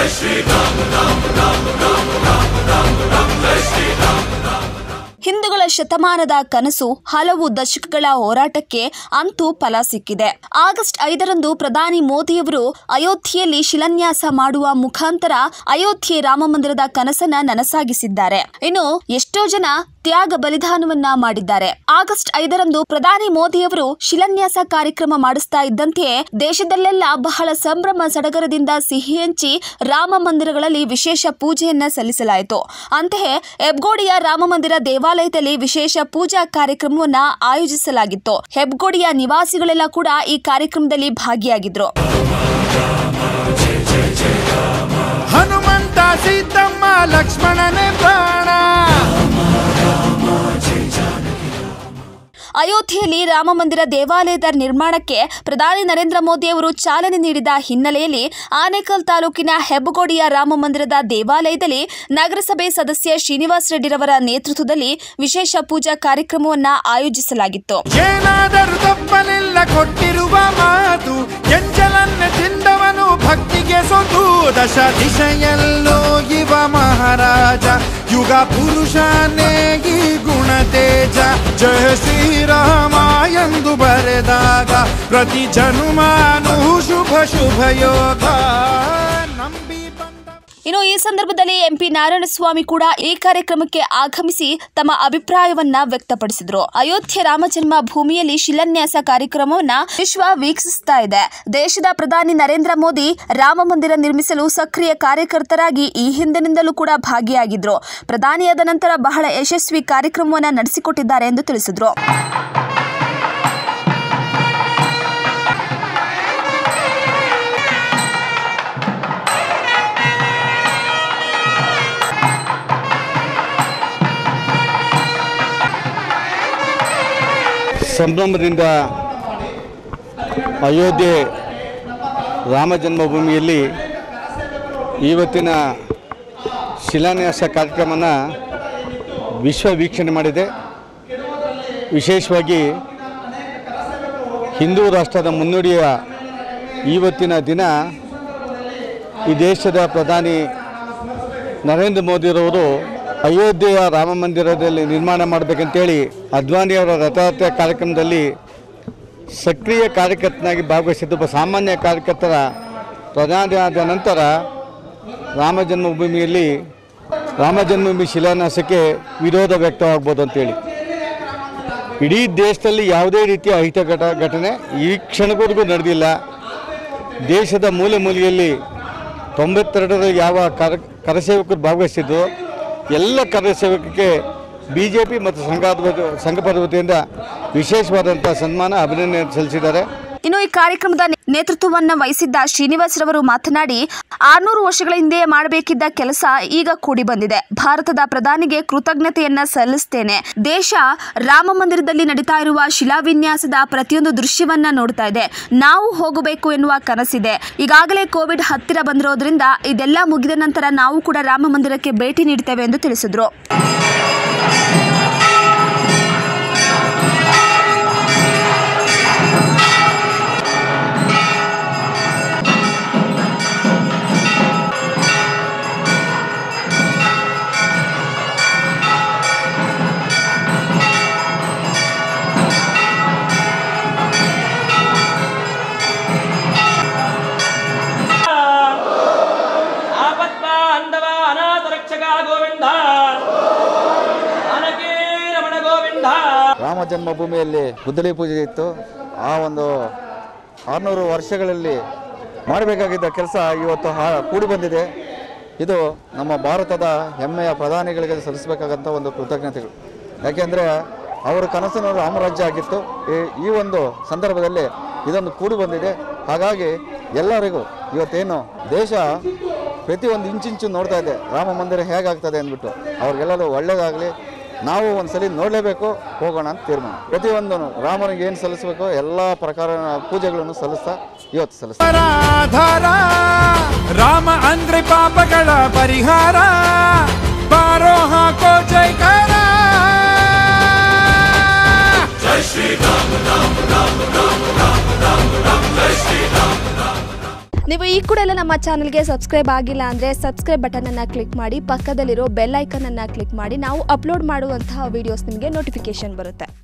ಹಿಂದೂಗಳ ಶತಮಾನದ ಕನಸು ಹಲವು ದಶಕಗಳ ಹೋರಾಟಕ್ಕೆ ಅಂತೂ ಫಲ ಸಿಕ್ಕಿದೆ ಆಗಸ್ಟ್ ಐದರಂದು ಪ್ರಧಾನಿ ಮೋದಿಯವರು ಅಯೋಧ್ಯೆಯಲ್ಲಿ ಶಿಲಾನ್ಯಾಸ ಮಾಡುವ ಮುಖಾಂತರ ಅಯೋಧ್ಯೆ ರಾಮ ಮಂದಿರದ ಕನಸನ್ನ ನನಸಾಗಿಸಿದ್ದಾರೆ ಇನ್ನು ಎಷ್ಟೋ ಜನ ತ್ಯಾಗ ಬಲಿದಾನವನ್ನ ಮಾಡಿದ್ದಾರೆ ಆಗಸ್ಟ್ ಐದರಂದು ಪ್ರಧಾನಿ ಮೋದಿಯವರು ಶಿಲಾನ್ಯಾಸ ಕಾರ್ಯಕ್ರಮ ಮಾಡಿಸ್ತಾ ಇದ್ದಂತೆಯೇ ದೇಶದಲ್ಲೆಲ್ಲ ಬಹಳ ಸಂಭ್ರಮ ಸಡಗರದಿಂದ ಸಿಹಿ ಹಂಚಿ ರಾಮ ಮಂದಿರಗಳಲ್ಲಿ ವಿಶೇಷ ಪೂಜೆಯನ್ನ ಸಲ್ಲಿಸಲಾಯಿತು ಅಂತೆಯೇ ಹೆಬ್ಗೋಡಿಯ ರಾಮ ಮಂದಿರ ದೇವಾಲಯದಲ್ಲಿ ವಿಶೇಷ ಪೂಜಾ ಕಾರ್ಯಕ್ರಮವನ್ನ ಆಯೋಜಿಸಲಾಗಿತ್ತು ಹೆಬ್ಗೋಡಿಯ ನಿವಾಸಿಗಳೆಲ್ಲ ಕೂಡ ಈ ಕಾರ್ಯಕ್ರಮದಲ್ಲಿ ಭಾಗಿಯಾಗಿದ್ರು ಹನುಮಂತ ಸೀತಮ್ಮ ಲಕ್ಷ್ಮಣನೇ ಪ್ರಾಣ ಅಯೋಧ್ಯೆಯಲ್ಲಿ ರಾಮ ಮಂದಿರ ದೇವಾಲಯದ ನಿರ್ಮಾಣಕ್ಕೆ ಪ್ರಧಾನಿ ನರೇಂದ್ರ ಮೋದಿ ಅವರು ಚಾಲನೆ ನೀಡಿದ ಹಿನ್ನೆಲೆಯಲ್ಲಿ ಆನೇಕಲ್ ತಾಲೂಕಿನ ಹೆಬ್ಬಗೋಡಿಯ ರಾಮ ಮಂದಿರದ ದೇವಾಲಯದಲ್ಲಿ ನಗರಸಭೆ ಸದಸ್ಯ ಶ್ರೀನಿವಾಸ್ ರೆಡ್ಡಿರವರ ನೇತೃತ್ವದಲ್ಲಿ ವಿಶೇಷ ಪೂಜಾ ಕಾರ್ಯಕ್ರಮವನ್ನ ಆಯೋಜಿಸಲಾಗಿತ್ತು ಏನಾದರೂ ತಪ್ಪಲಿಲ್ಲ ಕೊಟ್ಟಿರುವ ಮಾತು ಕೆಂಚಲನ್ನ ತಿಂದವನು ಭಕ್ತಿಗೆ ಸೊತು ದಶ ದಿಶೆಯಲ್ಲೋ ಇವ ಮಹಾರಾಜ ಯುಗ ಪುರುಷನೇ ಈ ಗುಣ ತೇಜ ಜಯ ಶ್ರೀರಾಮ ಎಂದು ಬರೆದಾಗ ಪ್ರತಿ ಜನುಮಾನು ಶುಭ ಶುಭ ಯೋಗ ನಂಬಿ ಬಂದ ಇನ್ನು ಈ ಸಂದರ್ಭದಲ್ಲಿ ಎಂಪಿ ನಾರಾಯಣಸ್ವಾಮಿ ಕೂಡ ಈ ಕಾರ್ಯಕ್ರಮಕ್ಕೆ ಆಗಮಿಸಿ ತಮ್ಮ ಅಭಿಪ್ರಾಯವನ್ನ ವ್ಯಕ್ತಪಡಿಸಿದ್ರು ಅಯೋಧ್ಯೆ ರಾಮಜನ್ಮ ಭೂಮಿಯಲ್ಲಿ ಶಿಲಾನ್ಯಾಸ ಕಾರ್ಯಕ್ರಮವನ್ನ ವಿಶ್ವ ವೀಕ್ಷಿಸ್ತಾ ಇದೆ ದೇಶದ ಪ್ರಧಾನಿ ನರೇಂದ್ರ ಮೋದಿ ರಾಮ ಮಂದಿರ ನಿರ್ಮಿಸಲು ಸಕ್ರಿಯ ಕಾರ್ಯಕರ್ತರಾಗಿ ಈ ಹಿಂದಿನಿಂದಲೂ ಕೂಡ ಭಾಗಿಯಾಗಿದ್ರು ಪ್ರಧಾನಿಯಾದ ನಂತರ ಬಹಳ ಯಶಸ್ವಿ ಕಾರ್ಯಕ್ರಮವನ್ನ ನಡೆಸಿಕೊಟ್ಟಿದ್ದಾರೆ ಎಂದು ತಿಳಿಸಿದ್ರು ಸಂಭ್ರಮದಿಂದ ಅಯೋಧ್ಯೆ ರಾಮ ಜನ್ಮಭೂಮಿಯಲ್ಲಿ ಇವತ್ತಿನ ಶಿಲಾನ್ಯಾಸ ಕಾರ್ಯಕ್ರಮನ ವಿಶ್ವ ವೀಕ್ಷಣೆ ಮಾಡಿದೆ ವಿಶೇಷವಾಗಿ ಹಿಂದೂ ರಾಷ್ಟ್ರದ ಮುನ್ನುಡಿಯ ಇವತ್ತಿನ ದಿನ ಈ ದೇಶದ ಪ್ರಧಾನಿ ನರೇಂದ್ರ ಮೋದಿರವರು ಅಯೋಧ್ಯೆಯ ರಾಮ ಮಂದಿರದಲ್ಲಿ ನಿರ್ಮಾಣ ಮಾಡಬೇಕಂತೇಳಿ ಅದ್ವಾನಿಯವರ ರಥಯಾತ್ರೆ ಕಾರ್ಯಕ್ರಮದಲ್ಲಿ ಸಕ್ರಿಯ ಕಾರ್ಯಕರ್ತನಾಗಿ ಭಾಗವಹಿಸಿದ್ದು ಒಬ್ಬ ಸಾಮಾನ್ಯ ಕಾರ್ಯಕರ್ತರ ಪ್ರಧಾನಿ ಆದ ನಂತರ ರಾಮ ಜನ್ಮಭೂಮಿಯಲ್ಲಿ ರಾಮ ಜನ್ಮಭೂಮಿ ಶಿಲಾನ್ಯಾಸಕ್ಕೆ ವಿರೋಧ ವ್ಯಕ್ತವಾಗ್ಬೋದು ಅಂತೇಳಿ ಇಡೀ ದೇಶದಲ್ಲಿ ಯಾವುದೇ ರೀತಿಯ ಅಹಿತ ಘಟ ಘಟನೆ ಈ ಕ್ಷಣವರೆಗೂ ನಡೆದಿಲ್ಲ ದೇಶದ ಮೂಲೆ ಮೂಲೆಯಲ್ಲಿ ತೊಂಬತ್ತೆರಡರಲ್ಲಿ ಯಾವ ಕರ ಕರಸೇವಕರು ಭಾಗವಹಿಸಿದ್ರು ಎಲ್ಲ ಕರಸೇವಕಕ್ಕೆ ಬಿ ಜೆ ಪಿ ಮತ್ತು ಸಂಘದ ಸಂಘಪದ ವತಿಯಿಂದ ವಿಶೇಷವಾದಂಥ ಸನ್ಮಾನ ಅಭಿನಂದನೆ ಸಲ್ಲಿಸಿದ್ದಾರೆ ಇನ್ನು ಈ ಕಾರ್ಯಕ್ರಮದ ನೇ- ನೇತೃತ್ವವನ್ನ ವಹಿಸಿದ್ದ ಶ್ರೀನಿವಾಸ್ ರವರು ಮಾತನಾಡಿ ಆರ್ನೂರು ವರ್ಷಗಳ ಹಿಂದೆ ಮಾಡಬೇಕಿದ್ದ ಕೆಲಸ ಈಗ ಕೂಡಿ ಬಂದಿದೆ ಭಾರತದ ಪ್ರಧಾನಿಗೆ ಕೃತಜ್ಞತೆಯನ್ನ ಸಲ್ಲಿಸ್ತೇನೆ ದೇಶ ರಾಮ ಮಂದಿರದಲ್ಲಿ ನಡೀತಾ ಇರುವ ಶಿಲಾವಿನ್ಯಾಸದ ಪ್ರತಿಯೊಂದು ದೃಶ್ಯವನ್ನ ನೋಡ್ತಾ ಇದೆ ನಾವು ಹೋಗಬೇಕು ಎನ್ನುವ ಕನಸಿದೆ ಈಗಾಗಲೇ ಕೋವಿಡ್ ಹತ್ತಿರ ಬಂದಿರೋದ್ರಿಂದ ಇದೆಲ್ಲ ಮುಗಿದ ನಂತರ ನಾವು ಕೂಡ ರಾಮ ಮಂದಿರಕ್ಕೆ ಭೇಟಿ ನೀಡ್ತೇವೆ ಎಂದು ತಿಳಿಸಿದ್ರು ಆಪತ್ಪಾಂಡವ ಅನಾಥ ರಕ್ಷಕ ಗೋವಿಂದ ಅನಕೇ ರಮಣ ಗೋವಿಂದ ರಾಮ ಜನ್ಮಭೂಮಿಯಲ್ಲಿ ಗುದ್ದಲಿ ಪೂಜೆ ಇತ್ತು ಆ ಒಂದು ಆರುನೂರು ವರ್ಷಗಳಲ್ಲಿ ಮಾಡಬೇಕಾಗಿದ್ದ ಕೆಲಸ ಇವತ್ತು ಹಾ ಕೂಡಿ ಬಂದಿದೆ ಇದು ನಮ್ಮ ಭಾರತದ ಹೆಮ್ಮೆಯ ಪ್ರಧಾನಿಗಳಿಗೆ ಸಲ್ಲಿಸಬೇಕಾದಂಥ ಒಂದು ಕೃತಜ್ಞತೆಗಳು ಯಾಕೆಂದರೆ ಅವರ ಕನಸಿನ ರಾಮರಾಜ್ಯ ಆಗಿತ್ತು ಈ- ಈ ಒಂದು ಸಂದರ್ಭದಲ್ಲಿ ಇದೊಂದು ಕೂಡಿ ಬಂದಿದೆ ಹಾಗಾಗಿ ಎಲ್ಲರಿಗೂ ಇವತ್ತೇನು ದೇಶ ಪ್ರತಿಯೊಂದು ಇಂಚಿಂಚು ನೋಡ್ತಾ ಇದೆ ರಾಮ ಮಂದಿರ ಹೇಗಾಗ್ತದೆ ಅಂದ್ಬಿಟ್ಟು ಅವ್ರಿಗೆಲ್ಲರೂ ಒಳ್ಳೇದಾಗಲಿ ನಾವು ಒಂದ್ಸಲಿ ನೋಡಲೇಬೇಕು ಹೋಗೋಣ ಅಂತ ತೀರ್ಮಾನ ಪ್ರತಿಯೊಂದು ರಾಮನಿಗೆ ಏನು ಸಲ್ಲಿಸಬೇಕು ಎಲ್ಲ ಪ್ರಕಾರ ಪೂಜೆಗಳನ್ನು ಸಲ್ಲಿಸ್ತಾ ಇವತ್ತು ಸಲ್ಲಿಸ್ತಾ ಆಧಾರ ರಾಮ ಅಂದ್ರೆ ಪಾಪಗಳ ಪರಿಹಾರ ಬಾರೋ ಹಾಕೋ ಜೈಕಾರ ನೀವು ಈ ಕೂಡ ಎಲ್ಲ ನಮ್ಮ ಚಾನಲ್ಗೆ ಸಬ್ಸ್ಕ್ರೈಬ್ ಆಗಿಲ್ಲ ಅಂದರೆ ಸಬ್ಸ್ಕ್ರೈಬ್ ಬಟನನ್ನು ಕ್ಲಿಕ್ ಮಾಡಿ ಪಕ್ಕದಲ್ಲಿರೋ ಬೆಲ್ ಐಕನನ್ನು ಕ್ಲಿಕ್ ಮಾಡಿ ನಾವು ಅಪ್ಲೋಡ್ ಮಾಡುವಂತಹ ವೀಡಿಯೋಸ್ ನಿಮಗೆ ನೋಟಿಫಿಕೇಶನ್ ಬರುತ್ತೆ